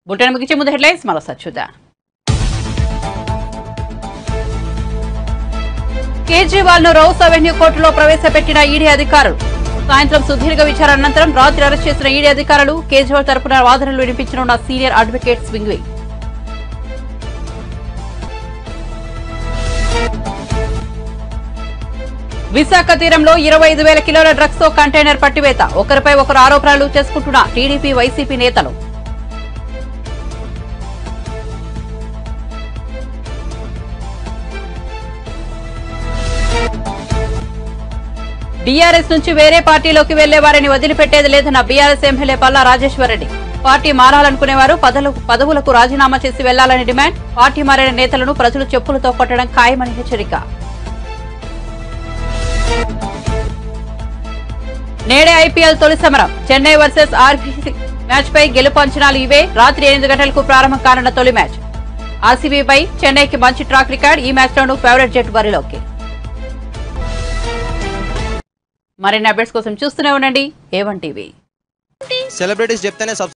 bulletin ముగించే ముందు headlines మరోసారి చూద్దాం కేజ్రీవాల్ ను రౌస్ అవెన్యూ కోర్టులో ప్రవేశపెట్టిన ఈడీ అధికారులు సాయంత్రం సుదీర్ఘ విచారణ అనంతరం రాత్రి అరెస్ట్ చేసిన ఈడీ అధికారులు కేజ్రీవాల్ తరపున వాదనలు వినిపించనున్న సీనియర్ అడ్వకేట్ స్వింగ్వి విశాఖ తీరంలో ఇరవై ఐదు వేల కిలోల డ్రగ్స్ తో కంటైనర్ పట్టివేత ఒకరిపై ఒకరు ఆరోపణలు చేసుకుంటున్న టీడీపీ వైసీపీ నేతలు బీఆర్ఎస్ నుంచి వేరే పార్టీలోకి వెళ్లే వారిని వదిలిపెట్టేది లేదన్న BRS MLA Palla Rajeshwar Reddy party మారాలనుకునేవారు పదలు పదవులకు రాజీనామా చేసి వెళ్లాలని డిమాండ్ పార్టీ మారిన నేతలను ప్రజలు చెప్పులతో కొట్టడం ఖాయమని హెచ్చరిక నేడే ఐపీఎల్ తొలి సమరం చెన్నై వర్సెస్ ఆర్బీసీ మ్యాచ్ పై గెలుపు అంచనాలు ఇవే రాత్రి ఎనిమిది గంటలకు ప్రారంభం కానున్న తొలి మ్యాచ్ ఆర్సీబీపై చెన్నైకి మంచి ట్రాక్ రికార్డ్ ఈ మ్యాచ్ లోనూ ఫేవరెట్ జట్టు బరిలోకి మరిన్ని అప్డేట్స్ కోసం చూస్తూనే ఉండండి ఏవన్ టీవీ సెలబ్రిటీస్ చెప్తేనే